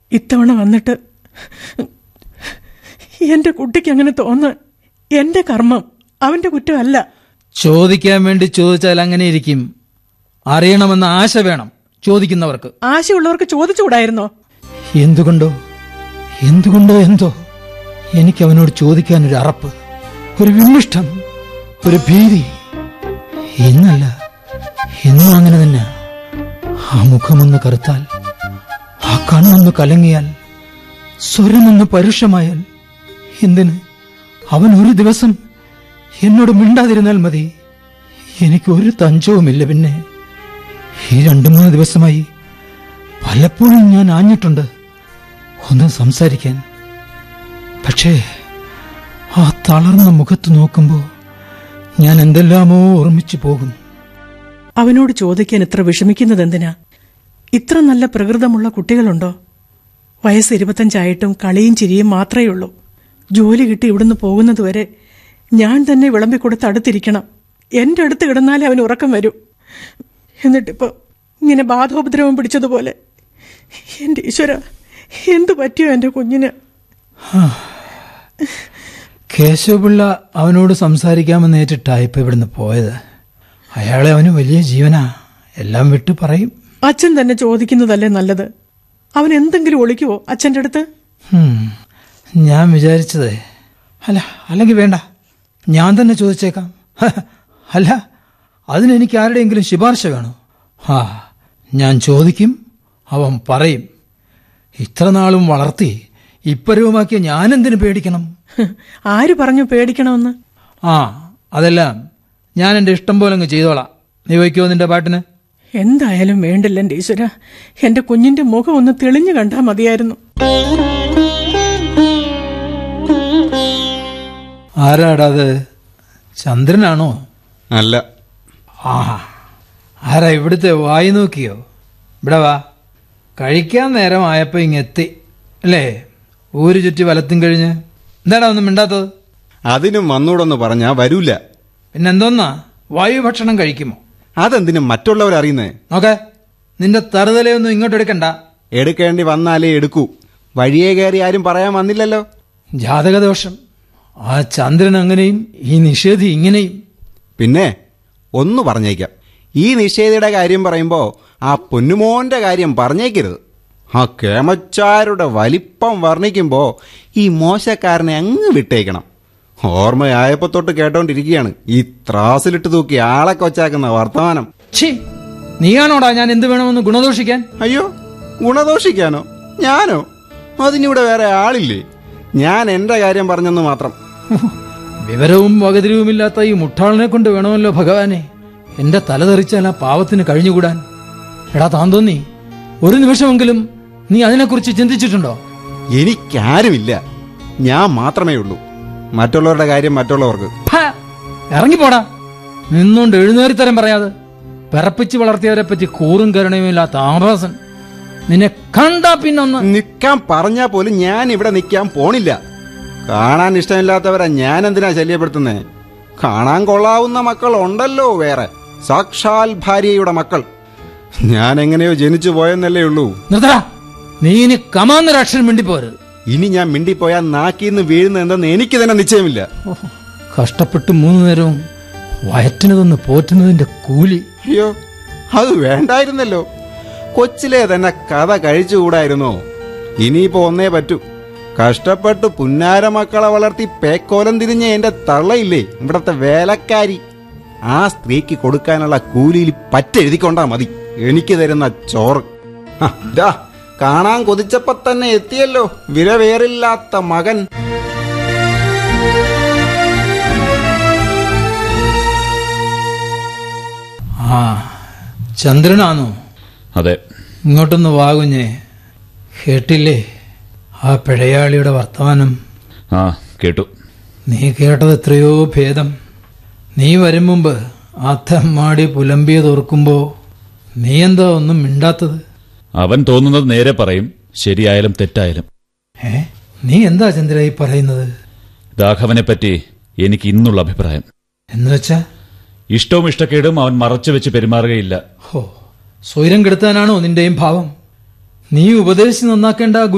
ഇത്തവണ വന്നിട്ട് എന്റെ കുട്ടിക്ക് അങ്ങനെ തോന്നാൻ എന്റെ കർമ്മം അവന്റെ കുറ്റമല്ല ചോദിക്കാൻ വേണ്ടി ചോദിച്ചാൽ അങ്ങനെ ഇരിക്കും അറിയണമെന്ന ആശ വേണം ചോദിക്കുന്നവർക്ക് ആശയുള്ളവർക്ക് ചോദിച്ചുകൂടായിരുന്നോ എന്തുകൊണ്ടോ എന്തുകൊണ്ടോ എന്തോ എനിക്ക് അവനോട് ചോദിക്കാൻ ഒരു അറപ്പ് ഒരു വിമ്മിഷ്ടം ഒരു ഭീതി ഇന്നല്ല എന്നും അങ്ങനെ തന്നെ ആ മുഖമൊന്ന് കറുത്താൽ ആ കണ്ണൊന്ന് കലങ്ങിയാൽ സ്വരമൊന്ന് പരുഷമായാൽ എന്തിന് അവൻ ഒരു ദിവസം എന്നോട് മിണ്ടാതിരുന്നാൽ മതി എനിക്ക് ഒരു തഞ്ചവുമില്ല പിന്നെ ഈ രണ്ടു മൂന്ന് ദിവസമായി പലപ്പോഴും ഞാൻ ആഞ്ഞിട്ടുണ്ട് ഒന്ന് സംസാരിക്കാൻ പക്ഷേ ആ തളർന്ന മുഖത്ത് നോക്കുമ്പോൾ ഞാൻ എന്തെല്ലാമോ ഓർമ്മിച്ചു പോകും അവനോട് ചോദിക്കാൻ ഇത്ര വിഷമിക്കുന്നത് എന്തിനാ ഇത്ര നല്ല പ്രകൃതമുള്ള കുട്ടികളുണ്ടോ വയസ്സ് ഇരുപത്തഞ്ചായിട്ടും കളിയും ചിരിയും മാത്രമേ ഉള്ളൂ ജോലി കിട്ടി ഇവിടുന്ന് പോകുന്നതുവരെ ഞാൻ തന്നെ വിളമ്പിക്കൊടുത്ത് അടുത്തിരിക്കണം എന്റെ അടുത്ത് കിടന്നാലേ അവന് ഉറക്കം വരൂ എന്നിട്ടിപ്പോ ഇങ്ങനെ ബാധോപദ്രവം പിടിച്ചതുപോലെ എന്റെ ഈശ്വര എന്തു പറ്റിയോ എന്റെ കുഞ്ഞിന് കേശവപിള്ള അവനോട് സംസാരിക്കാമെന്ന് ഏറ്റിട്ടാ ഇപ്പൊ ഇവിടുന്ന് പോയത് അയാളെ അവന് വലിയ ജീവനാ എല്ലാം വിട്ട് പറയും അച്ഛൻ തന്നെ ചോദിക്കുന്നതല്ലേ നല്ലത് അവൻ എന്തെങ്കിലും ഒളിക്കുവോ അച്ഛന്റെ അടുത്ത് ഹും, ഞാൻ വിചാരിച്ചത് അല്ല അല്ലെങ്കിൽ വേണ്ട ഞാൻ തന്നെ ചോദിച്ചേക്കാം ഹ, അല്ല അതിനെനിക്ക് ആരുടെയെങ്കിലും ശുപാർശ വേണോ ആ ഞാൻ ചോദിക്കും അവൻ പറയും ഇത്ര നാളും വളർത്തി ഇപ്പരവുമാക്കിയ ഞാനെന്തിനു പേടിക്കണം ഹ്, ആര് പറഞ്ഞു പേടിക്കണമെന്ന് ആ അതെല്ലാം ഞാൻ എൻ്റെ ഇഷ്ടം പോലെ അങ്ങ് ചെയ്തോളാം നീ വയ്ക്കോ നിന്റെ പാട്ടിന് എന്തായാലും വേണ്ടില്ല എന്റെ ഈശ്വര എന്റെ കുഞ്ഞിന്റെ മുഖം ഒന്ന് തെളിഞ്ഞു കണ്ടാ മതിയായിരുന്നു ആരാടാ അത് ചന്ദ്രനാണോ അല്ല ആ ആരാ ഇവിടുത്തെ വായി നോക്കിയോ ഇവിടെ വാ കഴിക്കാൻ നേരമായപ്പോ ഇങ്ങെത്തി അല്ലേ ഊര് ചുറ്റി വലത്തും കഴിഞ്ഞ് എന്താടാ ഒന്നും മിണ്ടാത്തത് അതിനും വന്നൂടൊന്ന് പറഞ്ഞാ വരൂല പിന്നെന്തോന്നാ വായു ഭക്ഷണം കഴിക്കുമോ അതെന്തിനും മറ്റുള്ളവരറിയുന്നേ നോക്കെ നിന്റെ തറുതലയൊന്നും ഇങ്ങോട്ട് എടുക്കണ്ട എടുക്കേണ്ടി വന്നാലേ എടുക്കൂ വഴിയെ കയറി ആരും പറയാൻ വന്നില്ലല്ലോ ജാതകദോഷം ആ ചന്ദ്രൻ അങ്ങനെയും ഈ നിഷേധി ഇങ്ങനെയും പിന്നെ ഒന്ന് പറഞ്ഞേക്കാം ഈ നിഷേധയുടെ കാര്യം പറയുമ്പോ ആ പൊന്നുമോന്റെ കാര്യം പറഞ്ഞേക്കരുത് ആ കേമച്ചാരുടെ വലിപ്പം വർണ്ണിക്കുമ്പോ ഈ മോശക്കാരനെ അങ്ങ് വിട്ടേക്കണം ഓർമ്മയായപ്പോ തൊട്ട് കേട്ടോണ്ടിരിക്കുകയാണ് ഈ ത്രാസിലിട്ട് തൂക്കി ആളെ കൊച്ചാക്കുന്ന വർത്തമാനം ഛീ നീയാണോടാ ഞാൻ എന്ത് വേണമെന്ന് ഗുണദോഷിക്കാൻ അയ്യോ ഗുണദോഷിക്കാനോ ഞാനോ അതിനിവിടെ വേറെ ആളില്ലേ ഞാൻ എന്റെ കാര്യം പറഞ്ഞെന്ന് മാത്രം ഉഹ്, വിവരവും വകതിരിവുമില്ലാത്ത ഈ മുട്ടാളിനെ കൊണ്ട് വേണമല്ലോ ഭഗവാനെ എന്റെ തല തെറിച്ചാൽ ആ പാവത്തിന് കഴിഞ്ഞുകൂടാൻ എടാ താൻ തോന്നി ഒരു നിമിഷമെങ്കിലും നീ അതിനെക്കുറിച്ച് ചിന്തിച്ചിട്ടുണ്ടോ എനിക്കാരുമില്ല ഞാൻ മാത്രമേ ഉള്ളൂ മറ്റുള്ളവരുടെ കാര്യം മറ്റുള്ളവർക്ക് ഫ, ഇറങ്ങിപ്പോടാ നിന്നുകൊണ്ട് എഴുന്നേറിത്തരം പറയാതെ പിറപ്പിച്ച് വളർത്തിയവരെ പറ്റി കൂറും കരുണയുമില്ലാത്ത ആഭാസൻ നിന്നെ കണ്ടാ പിന്നൊന്ന് നിൽക്കാൻ പറഞ്ഞാ പോലും ഞാൻ ഇവിടെ നിൽക്കാൻ പോണില്ല കാണാൻ ഇഷ്ടമില്ലാത്തവരെ ഞാൻ എന്തിനാ ശല്യപ്പെടുത്തുന്നേ കാണാൻ കൊള്ളാവുന്ന മക്കൾ ഉണ്ടല്ലോ വേറെ സാക്ഷാൽ ഭാര്യയുടെ മക്കൾ ഞാൻ എങ്ങനെയോ ജനിച്ചു പോയെന്നല്ലേ ഉള്ളൂ നിർത്തടാ നീ ഇനി കമാന്നൊരു അക്ഷരം മിണ്ടിപ്പോരുത് ഇനി ഞാൻ മിണ്ടിപ്പോയാൽ നാക്കിന്ന് വീഴുന്ന എന്തെന്ന് എനിക്ക് തന്നെ നിശ്ചയമില്ല ഓഹ്, കഷ്ടപ്പെട്ട് മൂന്നു നേരവും വയറ്റിന് തന്ന് പോറ്റുന്നതിന്റെ കൂലി അയ്യോ അത് വേണ്ടായിരുന്നല്ലോ കൊച്ചിലെ തന്നെ കഥ കഴിച്ചുകൂടായിരുന്നോ ഇനിയിപ്പോ ഒന്നേ പറ്റൂ കഷ്ടപ്പെട്ട് പുന്നാര മക്കളെ വളർത്തി പേക്കോലം തിരിഞ്ഞ എന്റെ തള്ളയില്ലേ ഇവിടത്തെ വേലക്കാരി ആ സ്ത്രീക്ക് കൊടുക്കാനുള്ള കൂലിയിൽ പറ്റെഴുതിക്കൊണ്ടാ മതി എനിക്ക് തരുന്ന ചോറ് ഹ, ദാ കാണാൻ കൊതിച്ചപ്പോ തന്നെ എത്തിയല്ലോ വിരവേറില്ലാത്ത മകൻ ആ ചന്ദ്രനാണോ അതെ ഇങ്ങോട്ടൊന്ന് വാകുഞ്ഞേ കേട്ടില്ലേ ആ പിഴയാളിയുടെ വർത്തമാനം ആ കേട്ടു നീ കേട്ടത് എത്രയോ ഭേദം നീ വരും മുമ്പ് ആ തെമ്മാടി പുലമ്പിയതോർക്കുമ്പോ നീ എന്താ ഒന്നും മിണ്ടാത്തത് അവൻ തോന്നുന്നത് നേരെ പറയും ശരിയായാലും തെറ്റായാലും ഏ നീ എന്താ ചന്ദ്ര ഈ പറയുന്നത് രാഘവനെപ്പറ്റി എനിക്ക് ഇന്നുള്ള അഭിപ്രായം എന്ന് വെച്ചാ ഇഷ്ടവും ഇഷ്ടക്കേടും അവൻ മറച്ചു വെച്ച് പെരുമാറുകയില്ല ഹോ സ്വൈരം കെടുത്താനാണോ നിന്റെയും ഭാവം നീ ഉപദേശിച്ച് നന്നാക്കേണ്ട ആ